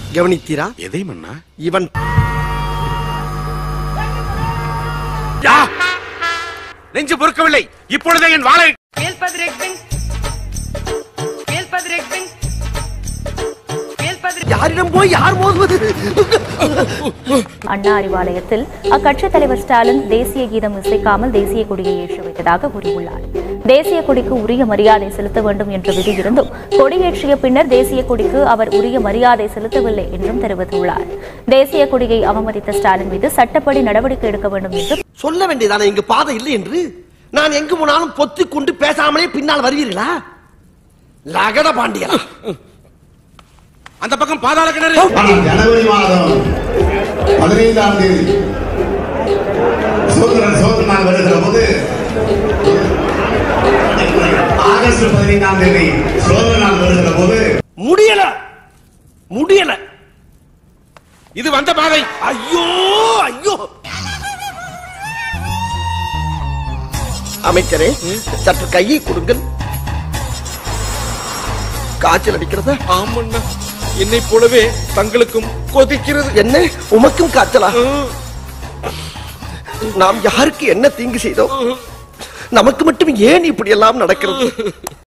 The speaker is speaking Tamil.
கவனித்தீரா எதை மன்னா இவன் யா! நெஞ்சு பொறுக்கவில்லை இப்பொழுதே என் வாளை Padre Ekbin. El Padre Ekbin. El Padre யாரிடம் போய் யார் மோதுவது அண்ணா அறிவாலயத்தில் அக்கட்சித் தலைவர் ஸ்டாலின் தேசிய கீதம் இசைக்காமல் தேசிய கொடியை ஏற்றி வைத்ததாக கூறியுள்ளார் தேசிய கொடிக்கு உரிய மரியாதை செலுத்த வேண்டும் என்ற விதி இருந்தும் கொடியேற்றிய பின்னர் தேசிய கொடிக்கு அவர் உரிய மரியாதை செலுத்தவில்லை என்றும் தெரிவித்துள்ளார் தேசிய கொடியை அவமதித்த ஸ்டாலின் மீது சட்டப்படி நடவடிக்கை எடுக்க வேண்டும் என்று சொல்ல வேண்டியதானே இங்கு பாதை இல்லை என்று நான் எங்கு போனாலும் பொத்தி கொண்டு பேசாமலே பின்னால் வருவீர்களா லகட பாண்டியா அந்த பக்கம் பாதாள கிணறு ஆனால் ஜனவரி மாதம் பதினைந்தாம் தேதி சுதந்திரன் சுதந்திர நாள் வருகிற போது ஆகஸ்ட் பதினைந்தாம் தேதி சுதந்திர நாள் வருகிற போது முடியல முடியல இது வந்த பாதை ஐயோ ஐயோ அமைச்சரே சற்று கையை கொடுங்கள் காய்ச்சல் அடிக்கிறதா ஆமண்ணா என்னை போலவே தங்களுக்கும் கொதிக்கிறது என்ன உமக்கும் காய்ச்சலா நாம் யாருக்கு என்ன தீங்கு செய்தோம் நமக்கு மட்டும் ஏன் இப்படி எல்லாம் நடக்கிறது